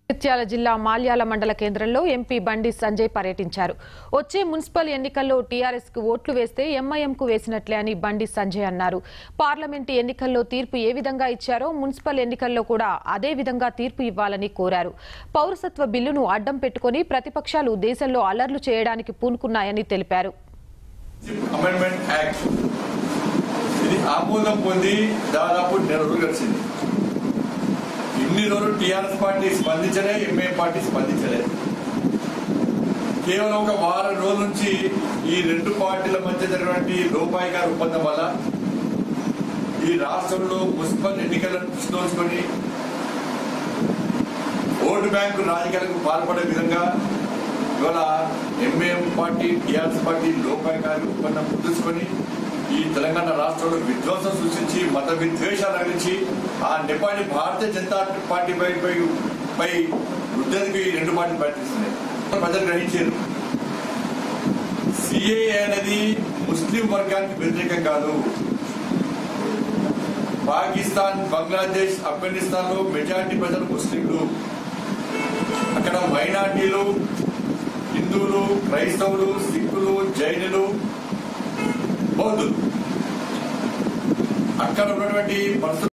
జగిత్యాల జిల్లా మాల్యాల మండల కేంద్రంలో ఎంపీ బండి సంజయ్ పర్యటించారు వచ్చే మున్సిపల్ ఎన్నికల్లో టీఆర్ఎస్ కు ఓట్లు వేస్తే ఎంఐఎం కు వేసినట్లే అని బండి సంజయ్ అన్నారు పార్లమెంటు ఎన్నికల్లో తీర్పు ఏ విధంగా ఇచ్చారో మున్సిపల్ ఎన్నికల్లో కూడా అదే విధంగా తీర్పు ఇవ్వాలని కోరారు పౌరసత్వ బిల్లును అడ్డం పెట్టుకుని ప్రతిపక్షాలు దేశంలో అల్లర్లు చేయడానికి పూనుకున్నాయని తెలిపారు అమెండ్మెంట్ యాక్ట్ ఇది ఆమోదం పొంది దాదాపు నెల రోజులు గడిచింది ఇన్ని రోజులు టీఆర్ఎస్ పార్టీ స్పందించలే ఎంఏ పార్టీ స్పందించలే కేవలం ఒక వారం రోజుల నుంచి ఈ రెండు పార్టీల మధ్య జరిగినటువంటి లోపాయికార ఒప్పందం వల్ల ఈ రాష్ట్రంలో మున్సిపల్ ఎన్నికలను దృష్టించుకొని ఓటు బ్యాంకు రాజకీయాలకు పాల్పడే విధంగా ఇవాళ ఎంఏఎం పార్టీ టీఆర్ఎస్ పార్టీ లోపాయకారి ఒప్పందం కుదుర్చుకొని ఈ తెలంగాణ రాష్ట్రంలో విధ్వంసం సృష్టించి మత విద్వేషాలు రగిలించి ఆ నెపాన్ని భారతీయ జనతా పార్టీ పై పై పై వృద్ధికి ఈ రెండు పార్టీలు ప్రయత్నిస్తున్నాయి ప్రజలు గ్రహించారు సిఏ అనేది ముస్లిం వర్గానికి వ్యతిరేకం కాదు పాకిస్తాన్ బంగ్లాదేశ్ ఆఫ్ఘనిస్తాన్ లో మెజారిటీ ప్రజలు ముస్లింలు అక్కడ మైనార్టీలు హిందువులు క్రైస్తవులు సిక్కులు జైనులు బౌద్ధులు అక్కడ ఉన్నటువంటి పరిస్థితులు